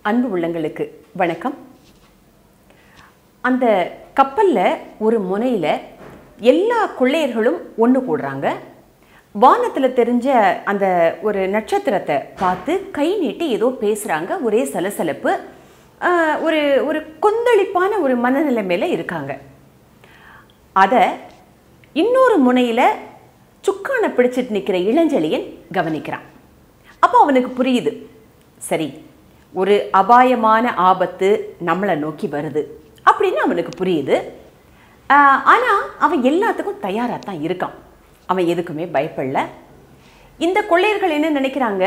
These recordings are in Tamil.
அன்பு உள்ளங்களுக்கு வணக்கம் அந்த கப்பலில் ஒரு முனையில் எல்லா கொள்ளையர்களும் ஒன்று கூடுறாங்க வானத்தில் தெரிஞ்ச அந்த ஒரு நட்சத்திரத்தை பார்த்து கை நீட்டி ஏதோ பேசுகிறாங்க ஒரே சலசலப்பு ஆஹ், ஒரு ஒரு கொந்தளிப்பான ஒரு மனநிலைமையில் இருக்காங்க அதை இன்னொரு முனையில் சுக்கானை பிடிச்சிட்டு நிற்கிற இளஞ்செழியன் கவனிக்கிறான் அப்போ அவனுக்கு புரியுது சரி ஒரு அபாயமான ஆபத்து நம்மளை நோக்கி வருது அப்படின்னு அவனுக்கு புரியுது ஆனால் அவன் எல்லாத்துக்கும் தயாராக தான் இருக்கான் அவன் எதுக்குமே பயப்படல இந்த கொள்ளையர்கள் என்ன நினைக்கிறாங்க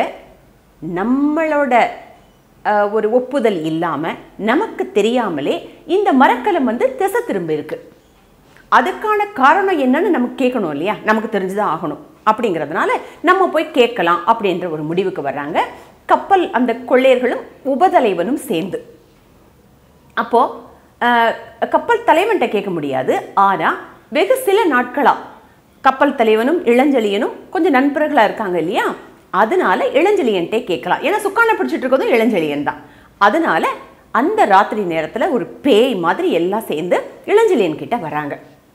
நம்மளோட ஆஹ், ஒரு ஒப்புதல் இல்லாமல் நமக்கு தெரியாமலே இந்த மரக்கலம் வந்து திசை திரும்ப இருக்கு அதுக்கான காரணம் என்னன்னு நமக்கு கேட்கணும் இல்லையா நமக்கு தெரிஞ்சுதான் ஆகணும் அப்படிங்கிறதுனால நம்ம போய் கேட்கலாம் அப்படின்ற ஒரு முடிவுக்கு வர்றாங்க கப்பல் அந்த கொள்ளையர்களும் உபதலைவனும் சேர்ந்து அப்போ அஹ், கப்பல் தலைவன்கிட்ட கேட்க முடியாது ஆனா வெகு சில நாட்களா கப்பல் தலைவனும் இளஞ்செழியனும் கொஞ்சம் நண்பர்களா இருக்காங்க இல்லையா அதனால இளஞ்செழியன்ட்டே கேட்கலாம் ஏன்னா சுக்கானை பிடிச்சிட்டு இருக்கிறதும் இளஞ்செழியன் தான் அதனால அந்த ராத்திரி நேரத்துல ஒரு பேய் மாதிரி எல்லாம் சேர்ந்து இளஞ்செழியன் கிட்ட வராங்க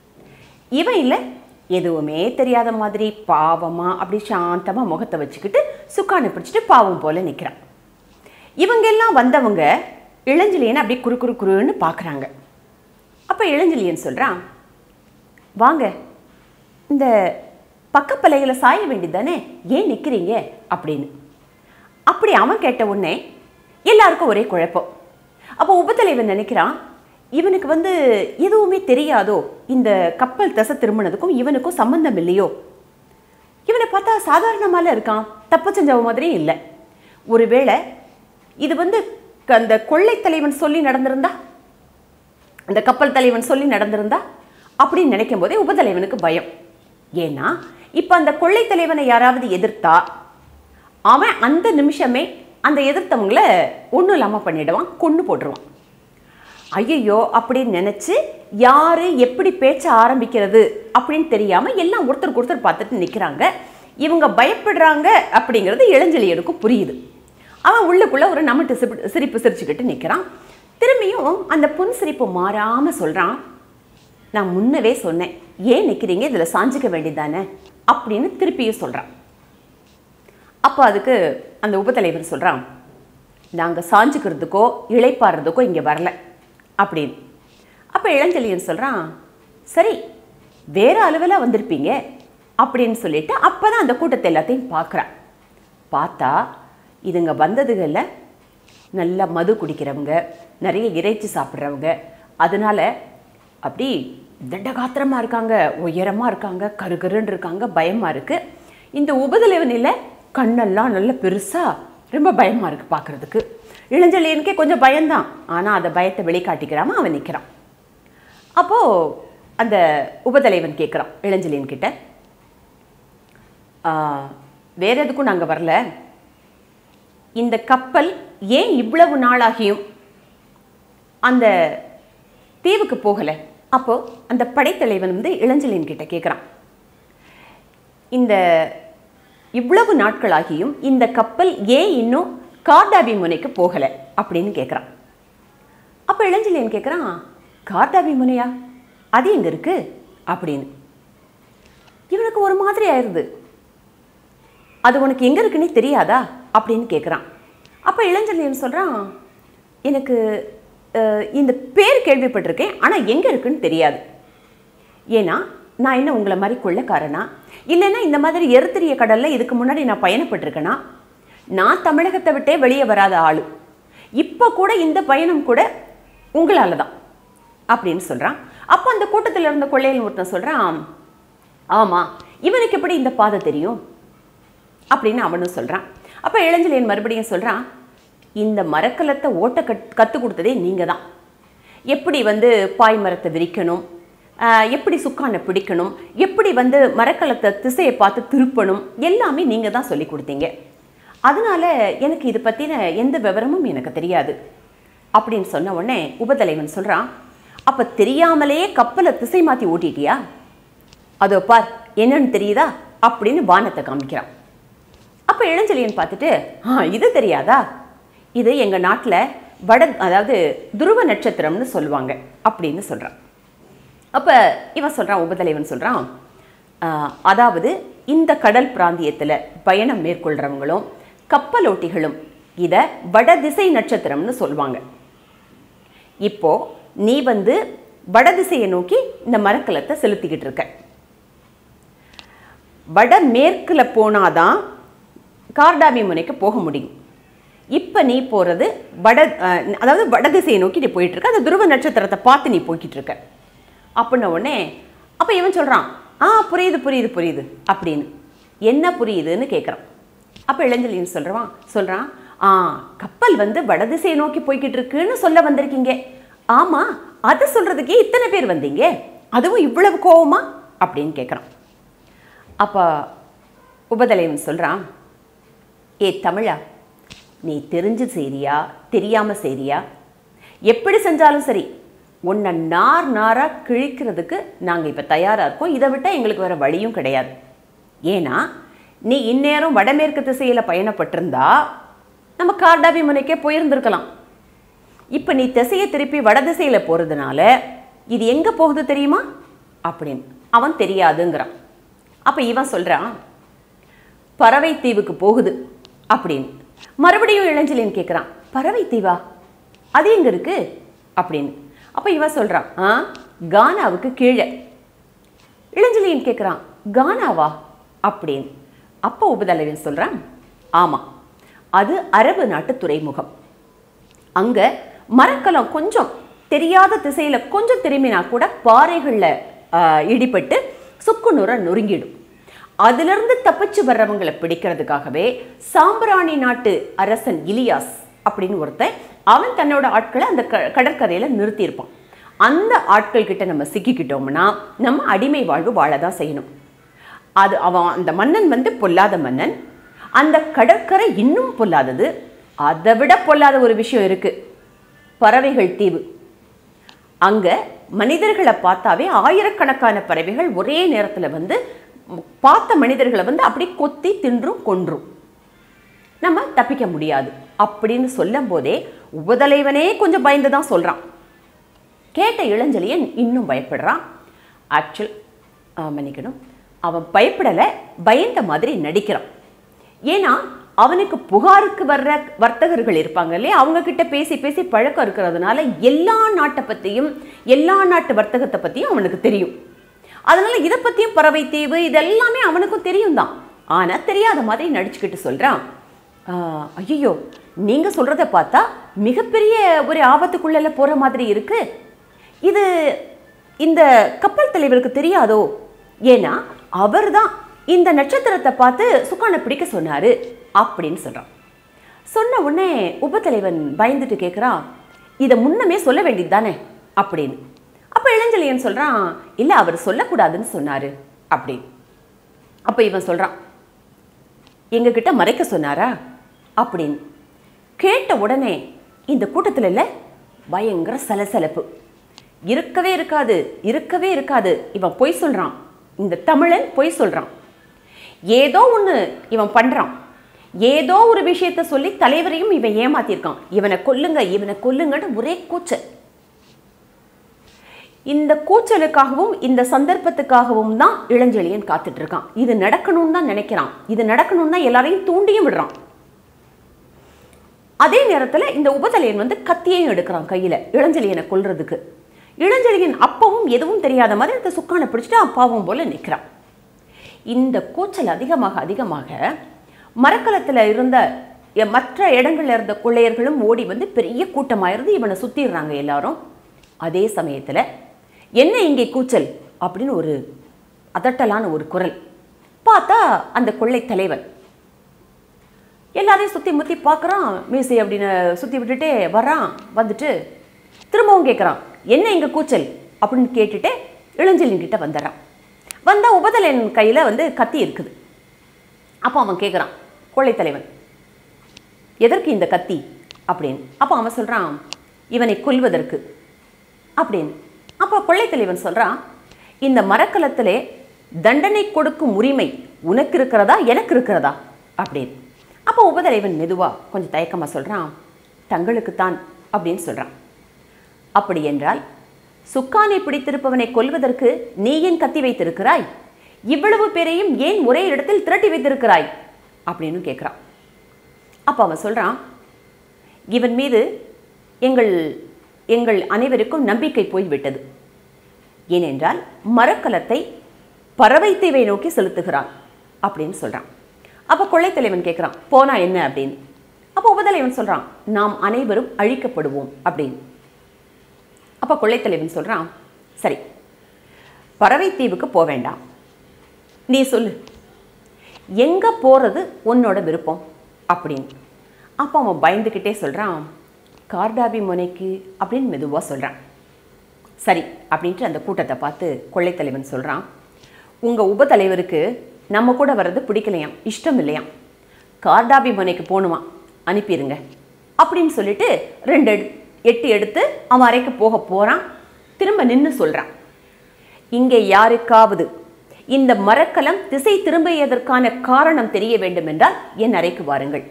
இவன் இல்லை எதுவுமே தெரியாத மாதிரி பாவமா அப்படி சாந்தமா முகத்தை வச்சுக்கிட்டு சுக்கானை பிடிச்சிட்டு பாவம் போல நிற்கிறான் இவங்க எல்லாம் வந்தவங்க இளஞ்செழியனை அப்படி குறு குறு குருன்னு பார்க்குறாங்க அப்போ இளஞ்செழியன் சொல்கிறான் வாங்க இந்த பக்கப்பலைகளை சாய வேண்டியதானே ஏன் நிற்கிறீங்க அப்படின்னு அப்படி அவன் கேட்ட உடனே எல்லாருக்கும் ஒரே குழப்பம் அப்போ உபத்தலைவன் நினைக்கிறான் இவனுக்கு வந்து எதுவுமே தெரியாதோ இந்த கப்பல் தசை திரும்பினதுக்கும் இவனுக்கும் சம்பந்தம் இல்லையோ இவனை பார்த்தா சாதாரணமால இருக்கான் தப்பு செஞ்சவ மாதிரியும் இல்லை ஒருவேளை இது வந்து க- அந்த கொள்ளை தலைவன் சொல்லி நடந்திருந்தா அந்த கப்பல் தலைவன் சொல்லி நடந்திருந்தா அப்படின்னு நினைக்கும் போதே உபதலைவனுக்கு பயம் ஏன்னா இப்போ அந்த கொள்ளை தலைவனை யாராவது எதிர்த்தா அவன் அந்த நிமிஷமே அந்த எதிர்த்தவங்கள ஒன்றும் இல்லாமல் பண்ணிடுவான் கொன்று போட்டுருவான் ஐயையோ அப்படின்னு நினச்சி யார் எப்படி பேச்ச ஆரம்பிக்கிறது அப்படின்னு தெரியாமல் எல்லாம் ஒருத்தருக்கு ஒருத்தர் பார்த்துட்டு நிற்கிறாங்க இவங்க பயப்படுறாங்க அப்படிங்கிறது இளஞ்செழியனுக்கும் புரியுது அவன் உள்ளுக்குள்ளே ஒரு நமட்டு சிரிப்பு சிரிப்பு சிரிச்சுக்கிட்டு நிற்கிறான் திரும்பியும் அந்த புன் சிரிப்பு மாறாமல் சொல்கிறான் நான் முன்னவே சொன்னேன் ஏன் நிற்கிறீங்க இதில் சாஞ்சிக்க வேண்டியதானே அப்படின்னு திருப்பியும் சொல்கிறான் அப்போ அதுக்கு அந்த உபத்தலைவர் சொல்கிறான் நாங்கள் சாஞ்சுக்கிறதுக்கோ இளைப்பாடுறதுக்கோ இங்கே வரல அப்படின்னு அப்போ இளஞ்செழியன் சொல்கிறான் சரி வேற அலுவலாக வந்திருப்பீங்க அப்படின்னு சொல்லிட்டு அப்போ தான் அந்த கூட்டத்தை எல்லாத்தையும் பார்க்குறான் பார்த்தா இதுங்க வந்ததுகளில் நல்லா மது குடிக்கிறவங்க நிறைய இறைச்சி சாப்பிட்றவங்க அதனால அப்படி தண்டகாத்திரமாக இருக்காங்க உயரமாக இருக்காங்க கருகருன்னு இருக்காங்க பயமாக இருக்குது இந்த உபதலைவனில் கண்ணெல்லாம் நல்ல பெருசாக ரொம்ப பயமாக இருக்குது பார்க்குறதுக்கு இளஞ்செழியனுக்கே கொஞ்சம் பயம்தான் ஆனால் அந்த பயத்தை வெளிக்காட்டிக்கிறாம அவன் நிற்கிறான் அப்போது அந்த உபதலைவன் கேட்குறான் இளஞ்செழியன் கிட்ட "ஆ, வேற எதுக்கும் நாங்கள் வரல இந்த கப்பல் ஏன் இவ்வளவு நாளாகியும் அந்த தீவுக்கு போகலை அப்போ அந்த படைத்தலைவன் வந்து இளஞ்செழியன் கிட்ட கேட்குறான் இந்த இவ்வளவு நாட்களாகியும் இந்த கப்பல் ஏன் இன்னும் கார்டாபி முனைக்கு போகலை அப்படின்னு கேட்குறான் அப்போ இளஞ்செழியன் கேட்குறான் கார்டாபி முனையா அது எங்கே இருக்கு அப்படின்னு இவனுக்கு ஒரு மாதிரி ஆயிடுது அது உனக்கு எங்கே இருக்குன்னே தெரியாதா அப்படின்னு கேட்குறான் அப்போ இளஞ்செழியன் சொல்கிறான் எனக்கு அஹ், இந்த பேர் கேள்விப்பட்டிருக்கேன் ஆனால் எங்கே இருக்குன்னு தெரியாது ஏன்னா நான் என்ன உங்களை மாதிரி கொள்ளைக்காரனா இல்லைன்னா இந்த மாதிரி எருத்திரிய கடலில் இதுக்கு முன்னாடி நான் பயணப்பட்டிருக்கேனா நான் தமிழகத்தை விட்டே வெளியே வராத ஆளு இப்போ கூட இந்த பயணம் கூட உங்களால தான் அப்படின்னு சொல்கிறான் அப்போ அந்த கூட்டத்தில் இருந்த கொள்ளையன் ஒருத்தன் சொல்கிறான் ஆமாம் இவனுக்கு எப்படி இந்த பாதை தெரியும் அப்படின்னு அவனும் சொல்கிறான் அப்போ இளஞ்செழியன் மறுபடியும் சொல்கிறான் இந்த மரக்கலத்தை ஓட்ட கட் கற்றுக் கொடுத்ததே நீங்கள் தான் எப்படி வந்து பாய் மரத்தை விரிக்கணும் ஆஹ் எப்படி சுக்கானை பிடிக்கணும் எப்படி வந்து மரக்கலத்தை திசையை பார்த்து திருப்பணும் எல்லாமே நீங்கள் தான் சொல்லி கொடுத்தீங்க அதனால எனக்கு இது பற்றின எந்த விவரமும் எனக்கு தெரியாது அப்படின்னு சொன்ன உடனே உபதலைவன் சொல்கிறான் அப்போ தெரியாமலேயே கப்பலை திசை மாற்றி ஓட்டிட்டியா அதோ பார் என்னன்னு தெரியுதா அப்படின்னு வானத்தை காமிக்கிறான் அப்போ இளஞ்செழியன் பார்த்துட்டு ஆ இது தெரியாதா இது எங்கள் நாட்டில் வட அதாவது துருவ நட்சத்திரம்னு சொல்லுவாங்க அப்படின்னு சொல்கிறான் அப்போ இவன் சொல்கிறான் உபதலைவன் சொல்கிறான் அதாவது இந்த கடல் பிராந்தியத்தில் பயணம் மேற்கொள்கிறவங்களும் கப்பலோட்டிகளும் இதை வடதிசை நட்சத்திரம்னு சொல்லுவாங்க இப்போ நீ வந்து வடதிசையை நோக்கி இந்த மரக்கலத்தை செலுத்திக்கிட்டு இருக்க வடமேற்கில் போனாதான் கார்டாவி முனைக்கு போக முடியும் இப்போ நீ போகிறது வட அஹ், அதாவது வடதிசையை நோக்கி நீ போயிட்டு இருக்க அந்த துருவ நட்சத்திரத்தை பார்த்து நீ போய்கிட்டு இருக்க அப்படின்ன உடனே அப்போ இவன் சொல்கிறான் ஆ புரியுது புரியுது புரியுது அப்படின்னு என்ன புரியுதுன்னு கேட்குறான் அப்போ இளஞ்சலின்னு சொல்கிறான் சொல்கிறான் ஆ கப்பல் வந்து வடதிசையை நோக்கி போய்கிட்டு இருக்குன்னு சொல்ல வந்திருக்கீங்க ஆமாம் அதை சொல்கிறதுக்கே இத்தனை பேர் வந்தீங்க அதுவும் இவ்வளவு கோவமா அப்படின்னு கேட்குறான் அப்போ உபதலைவன் சொல்கிறான் ஏ தமிழா நீ தெரிஞ்சு செய்றியா தெரியாமல் செய்றியா எப்படி செஞ்சாலும் சரி உன்னை நார் நாராக கிழிக்கிறதுக்கு நாங்கள் இப்போ தயாராக இருக்கோம் இதை விட்டால் எங்களுக்கு வேறு வழியும் கிடையாது ஏன்னா நீ இந்நேரம் வடமேற்கு திசையில் பயணப்பட்டிருந்தா நம்ம கார்டாபி முனைக்கே போயிருந்திருக்கலாம் இப்போ நீ திசையை திருப்பி வடதிசையில் போகிறதுனால இது எங்கே போகுது தெரியுமா அப்படின்னு அவன் தெரியாதுங்கிறான் அப்போ இவன் சொல்கிறான் பறவை தீவுக்கு போகுது அப்படின்னு மறுபடியும் இளஞ்சலின் கேட்குறான் பறவை தீவா அது எங்கே இருக்கு அப்படின்னு அப்போ இவன் சொல்கிறான் ஆ கானாவுக்கு கீழே இளஞ்சலியன் கேட்குறான் கானாவா அப்படின்னு அப்போ உபதலைவன் சொல்கிறான் ஆமாம் அது அரபு நாட்டு துறைமுகம் அங்கே மரக்கலம் கொஞ்சம் தெரியாத திசையில் கொஞ்சம் திரும்பினா கூட பாறைகளில் இடிபட்டு சுக்குநுற நொறுங்கிடும் அதிலிருந்து தப்பிச்சு வர்றவங்களை பிடிக்கிறதுக்காகவே சாம்பிராணி நாட்டு அரசன் இலியாஸ் அப்படின்னு ஒருத்தன் அவன் தன்னோட ஆட்களை அந்த க கடற்கரையில் நிறுத்தியிருப்பான் அந்த ஆட்கள் கிட்ட நம்ம சிக்கிக்கிட்டோம்னா நம்ம அடிமை வாழ்வு வாழ தான் செய்யணும் அது அவன் அந்த மன்னன் வந்து பொல்லாத மன்னன் அந்த கடற்கரை இன்னும் பொல்லாதது அதை விட பொல்லாத ஒரு விஷயம் இருக்கு பறவைகள் தீவு அங்க மனிதர்களை பார்த்தாவே ஆயிரக்கணக்கான பறவைகள் ஒரே நேரத்தில் வந்து பார்த்த மனிதர்களை வந்து அப்படி கொத்தி தின்றும் கொன்றும் நம்ம தப்பிக்க முடியாது அப்படின்னு சொல்லும் போதே உபதலைவனே கொஞ்சம் பயந்து தான் சொல்றான் கேட்ட இளஞ்சலியன் இன்னும் பயப்படுறான் ஆக்சுவல் மன்னிக்கணும் அவன் பயப்படலை பயந்த மாதிரி நடிக்கிறான் ஏன்னா அவனுக்கு புகாருக்கு வர்ற வர்த்தகர்கள் இருப்பாங்க இல்லையா அவங்க கிட்ட பேசி பேசி பழக்கம் இருக்கிறதுனால எல்லா நாட்டை பற்றியும் எல்லா நாட்டு வர்த்தகத்தை பற்றியும் அவனுக்கு தெரியும் அதனால இதை பற்றியும் பறவை தீவு இதெல்லாமே அவனுக்கும் தெரியும் தான் ஆனால் தெரியாத மாதிரி நடிச்சுக்கிட்டு சொல்கிறான் ஐயோ நீங்கள் சொல்கிறத பார்த்தா மிகப்பெரிய ஒரு ஆபத்துக்குள்ள போகிற மாதிரி இருக்கு இது இந்த கப்பல் தலைவருக்கு தெரியாதோ ஏன்னா அவர் தான் இந்த நட்சத்திரத்தை பார்த்து சுக்கானை பிடிக்க சொன்னாரு அப்படின்னு சொல்கிறான் சொன்ன உடனே உபத்தலைவன் பயந்துட்டு கேட்குறான் இதை முன்னமே சொல்ல வேண்டியது தானே அப்படின்னு அப்போ இளஞ்சலியன் சொல்கிறான் இல்லை அவர் சொல்லக்கூடாதுன்னு சொன்னார் அப்படின்னு அப்போ இவன் சொல்கிறான் எங்ககிட்ட மறைக்க சொன்னாரா அப்படின்னு கேட்ட உடனே இந்த கூட்டத்தில் இல்லை பயங்கர சலசலப்பு இருக்கவே இருக்காது இருக்கவே இருக்காது இவன் பொய் சொல்கிறான் இந்த தமிழன் பொய் சொல்கிறான் ஏதோ ஒன்று இவன் பண்ணுறான் ஏதோ ஒரு விஷயத்த சொல்லி தலைவரையும் இவன் ஏமாத்திருக்கான் இவனை கொல்லுங்க இவனை கொல்லுங்கன்னு ஒரே கூச்சல் இந்த கூச்சலுக்காகவும் இந்த சந்தர்ப்பத்துக்காகவும் தான் இளஞ்செழியன் காத்துட்டு இருக்கான் இது நடக்கணும்னு தான் நினைக்கிறான் இது நடக்கணும்னு தான் எல்லாரையும் தூண்டியும் விடுறான் அதே நேரத்தில் இந்த உபதலையன் வந்து கத்தியையும் எடுக்கிறான் கையில் இளஞ்செழியனை கொல்றதுக்கு இளஞ்செழியன் அப்பவும் எதுவும் தெரியாத மாதிரி அந்த சுக்கானை பிடிச்சிட்டு அப்பாவும் போல நிற்கிறான் இந்த கூச்சல் அதிகமாக அதிகமாக மரக்கலத்தில் இருந்த எ- மற்ற இடங்கள்ல இருந்த கொள்ளையர்களும் ஓடி வந்து பெரிய கூட்டமாயிருந்து இவனை சுத்திடுறாங்க எல்லாரும் அதே சமயத்தில் என்ன இங்கே கூச்சல் அப்படின்னு ஒரு அதட்டலான ஒரு குரல் பார்த்தா அந்த கொள்ளை தலைவன் எல்லாரையும் சுற்றி முற்றி பார்க்குறான் மீசை அப்படின்னு சுற்றி விட்டுட்டே வர்றான் வந்துட்டு திரும்பவும் கேட்குறான் என்ன இங்கே கூச்சல் அப்படின்னு கேட்டுட்டு இளஞ்சலின் கிட்ட வந்துடுறான் வந்தால் உபதலன் கையில் வந்து கத்தி இருக்குது அப்போ அவன் கேட்குறான் கொள்ளை தலைவன் எதற்கு இந்த கத்தி அப்படின்னு அப்போ அவன் சொல்கிறான் இவனை கொல்வதற்கு அப்படின்னு அப்போ கொள்ளை தலைவன் சொல்கிறான் இந்த மரக்கலத்திலே தண்டனை கொடுக்கும் உரிமை உனக்கு இருக்கிறதா எனக்கு இருக்கிறதா அப்படின்னு அப்போ உபதலைவன் மெதுவாக கொஞ்சம் தயக்கமாக சொல்கிறான் தங்களுக்குத்தான் அப்படின்னு சொல்றான் அப்படி என்றால் சுக்கானை பிடித்திருப்பவனை கொல்வதற்கு நீ ஏன் கத்தி வைத்திருக்கிறாய் இவ்வளவு பேரையும் ஏன் ஒரே இடத்தில் திரட்டி வைத்திருக்கிறாய் அப்படின்னு கேட்குறான் அப்போ அவன் சொல்றான் இவன் மீது எங்கள் எங்கள் அனைவருக்கும் நம்பிக்கை போய்விட்டது ஏனென்றால் மரக்கலத்தை பறவைத்தீவை நோக்கி செலுத்துகிறான் அப்படின்னு சொல்றான் அப்போ கொள்ளைத்தலைவன் கேட்குறான் போனா என்ன அப்படின்னு அப்போ உபதலைவன் சொல்றான் நாம் அனைவரும் அழிக்கப்படுவோம் அப்படின்னு அப்போ கொள்ளைத்தலைவன் சொல்றான் சரி பறவைத்தீவுக்கு போக வேண்டாம் நீ சொல்லு எங்க போறது உன்னோட விருப்பம் அப்படின்னு அப்போ அவன் பயந்துக்கிட்டே சொல்றான் கார்டாபி முனைக்கு அப்படின்னு மெதுவாக சொல்றான் சரி அப்படின்ட்டு அந்த கூட்டத்தை பார்த்து கொள்ளைத்தலைவன் சொல்றான் உங்க உபதலைவருக்கு நம்ம கூட வர்றது பிடிக்கலையாம் இஷ்டம் இல்லையாம் கார்டாபி முனைக்கு போகணுமா அனுப்பிடுங்க அப்படின்னு சொல்லிட்டு ரெண்டு எடு- எட்டு எடுத்து அவன் அறைக்கு போக போறான் திரும்ப நின்று சொல்றான் இங்கே யாருக்காவது இந்த மரக்கலம் திசை திரும்பியதற்கான காரணம் தெரிய வேண்டும் என்றால் என் அறைக்கு வாருங்கள்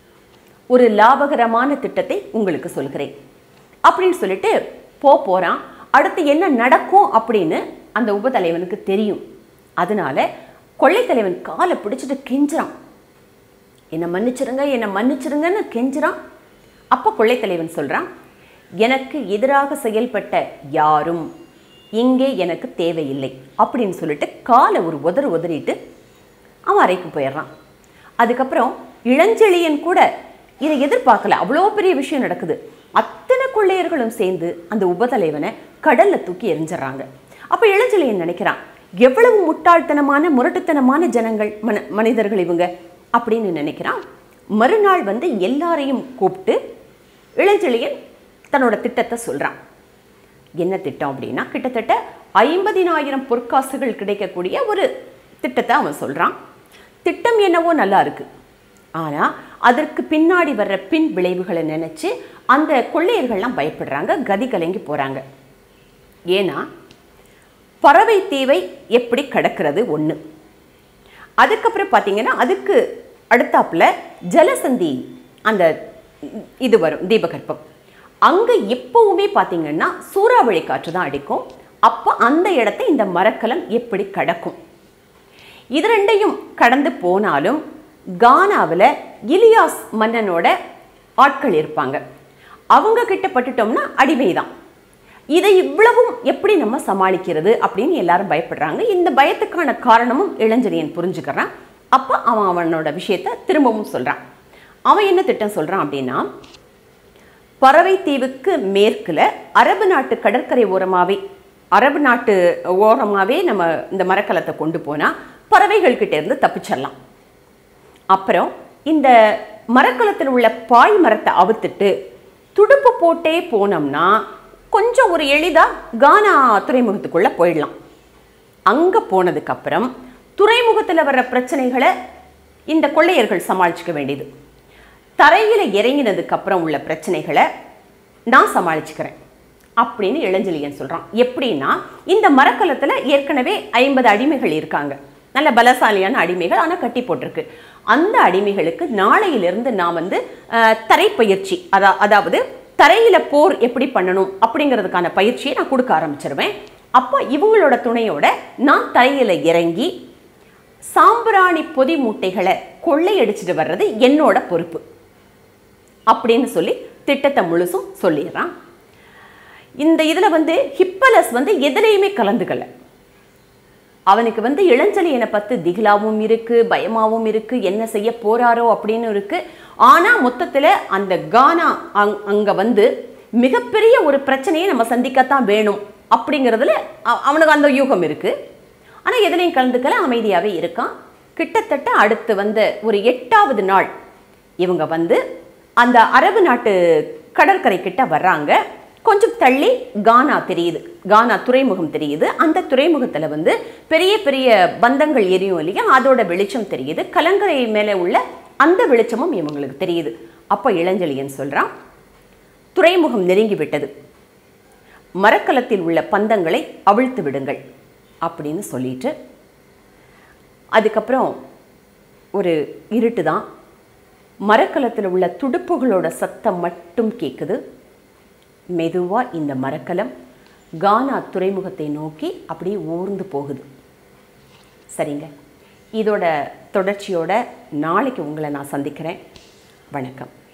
ஒரு லாபகரமான திட்டத்தை உங்களுக்கு சொல்கிறேன் அப்படின்னு சொல்லிட்டு போ போறான் அடுத்து என்ன நடக்கும் அப்படின்னு அந்த உபதலைவனுக்கு தெரியும் அதனால கொள்ளைத்தலைவன் காலை பிடிச்சிட்டு கெஞ்சுறான் என்னை மன்னிச்சிருங்க என்னை மன்னிச்சிருங்கன்னு கெஞ்சுறான் அப்போ கொள்ளைத்தலைவன் சொல்றான் எனக்கு எதிராக செயல்பட்ட யாரும் இங்கே எனக்கு தேவையில்லை அப்படின்னு சொல்லிட்டு காலை ஒரு உதறு உதறிட்டு அவன் அறைக்கு போயிடுறான் அதுக்கப்புறம் இளஞ்செழியன் கூட இதை எதிர்பார்க்கல அவ்வளோ பெரிய விஷயம் நடக்குது அத்தனை கொள்ளையர்களும் சேர்ந்து அந்த உபதலைவனை கடல்ல தூக்கி எரிஞ்சிடறாங்க அப்போ இளஞ்செழியன் நினைக்கிறான் எவ்வளவு முட்டாள்தனமான முரட்டுத்தனமான ஜனங்கள் மன மனிதர்கள் இவங்க அப்படின்னு நினைக்கிறான் மறுநாள் வந்து எல்லாரையும் கூப்பிட்டு இளஞ்செழியன் தன்னோட திட்டத்தை சொல்றான் என்ன திட்டம் அப்படின்னா கிட்டத்தட்ட ஐம்பதினாயிரம் பொற்காசுகள் கிடைக்கக்கூடிய ஒரு திட்டத்தை அவன் சொல்றான் திட்டம் என்னவோ நல்லா இருக்கு ஆனா அதற்கு பின்னாடி வர்ற பின் விளைவுகளை நினைச்சு அந்த கொள்ளையர்கள்லாம் பயப்படுறாங்க கதி கலங்கி போறாங்க ஏன்னா பறவை தீவை எப்படி கடக்கிறது ஒன்று அதுக்கப்புறம் பார்த்தீங்கன்னா அதுக்கு அடுத்தாப்புல ஜலசந்தி அந்த இது வரும் தீபகற்பம் அங்கே எப்பவுமே பார்த்தீங்கன்னா சூறாவளி காற்று தான் அடிக்கும் அப்போ அந்த இடத்த இந்த மரக்கலம் எப்படி கடக்கும் இது ரெண்டையும் கடந்து போனாலும் கானாவில் இலியாஸ் மன்னனோட ஆட்கள் இருப்பாங்க அவங்க கிட்ட பட்டுட்டோம்னா அடிமை தான் இதை இவ்வளவும் எப்படி நம்ம சமாளிக்கிறது அப்படின்னு எல்லாரும் பயப்படுறாங்க இந்த பயத்துக்கான காரணமும் இளஞ்செழியன் புரிஞ்சுக்கிறான் அப்போ அவன் அவனோட விஷயத்த திரும்பவும் சொல்றான் அவன் என்ன திட்டம் சொல்றான் அப்படின்னா பறவை தீவுக்கு மேற்குல அரபு நாட்டு கடற்கரை ஓரமாவே அரபு நாட்டு ஓரமாவே நம்ம இந்த மரக்கலத்தை கொண்டு போனா பறவைகள் கிட்ட இருந்து தப்பிச்சிடலாம் அப்புறம் இந்த மரக்கலத்தில் உள்ள பாய் மரத்தை அவுத்துட்டு துடுப்பு போட்டே போனோம்னா கொஞ்சம் ஒரு எளிதா கானா துறைமுகத்துக்குள்ள போயிடலாம் அங்க போனதுக்கு அப்புறம் துறைமுகத்துல வர்ற பிரச்சனைகளை இந்த கொள்ளையர்கள் சமாளிச்சுக்க வேண்டியது தரையில இறங்கினதுக்கு அப்புறம் உள்ள பிரச்சனைகளை நான் சமாளிச்சுக்கிறேன் அப்படின்னு இளஞ்செழியன் சொல்றான் எப்படின்னா இந்த மரக்கலத்துல ஏற்கனவே ஐம்பது அடிமைகள் இருக்காங்க நல்ல பலசாலியான அடிமைகள் ஆனால் கட்டி போட்டிருக்கு அந்த அடிமைகளுக்கு நாளையிலிருந்து நான் வந்து அஹ், தரைப்பயிற்சி அதா அதாவது தரையில போர் எப்படி பண்ணணும் அப்படிங்கிறதுக்கான பயிற்சியை நான் கொடுக்க ஆரம்பிச்சிருவேன் அப்போ இவங்களோட துணையோட நான் தரையில இறங்கி சாம்பிராணி பொதி மூட்டைகளை கொள்ளையடிச்சிட்டு வர்றது என்னோட பொறுப்பு அப்படின்னு சொல்லி திட்டத்தை முழுசும் சொல்லிடுறான் இந்த இதில் வந்து ஹிப்பலஸ் வந்து எதுலேயுமே கலந்துக்கல அவனுக்கு வந்து இளஞ்சலியனை பத்து திகிலாவும் இருக்கு பயமாவும் இருக்கு என்ன செய்ய போறாரோ அப்படின்னு இருக்கு ஆனா மொத்தத்துல அந்த கானா அங் அங்க வந்து மிகப்பெரிய ஒரு பிரச்சனையை நம்ம சந்திக்கத்தான் வேணும் அப்படிங்கிறதுல அ- அவனுக்கு அந்த யூகம் இருக்கு ஆனா எதுலையும் கலந்துக்கல அமைதியாவே இருக்கான் கிட்டத்தட்ட அடுத்து வந்த ஒரு எட்டாவது நாள் இவங்க வந்து அந்த அரபு நாட்டு கடற்கரை கிட்ட வர்றாங்க கொஞ்சம் தள்ளி கானா தெரியுது கானா துறைமுகம் தெரியுது அந்த துறைமுகத்தில் வந்து பெரிய பெரிய பந்தங்கள் எரியும் இல்லையா அதோட வெளிச்சம் தெரியுது கலங்கரை மேலே உள்ள அந்த வெளிச்சமும் இவங்களுக்கு தெரியுது அப்போ இளஞ்செழியன் சொல்றான் துறைமுகம் நெருங்கி விட்டது மரக்கலத்தில் உள்ள பந்தங்களை அவிழ்த்து விடுங்கள் அப்படின்னு சொல்லிட்டு அதுக்கப்புறம் ஒரு இருட்டு தான் மரக்கலத்தில் உள்ள துடுப்புகளோட சத்தம் மட்டும் கேட்குது மெதுவாக இந்த மரக்கலம் கானா துறைமுகத்தை நோக்கி அப்படியே ஊர்ந்து போகுது சரிங்க இதோட தொடர்ச்சியோட நாளைக்கு உங்களை நான் சந்திக்கிறேன் வணக்கம்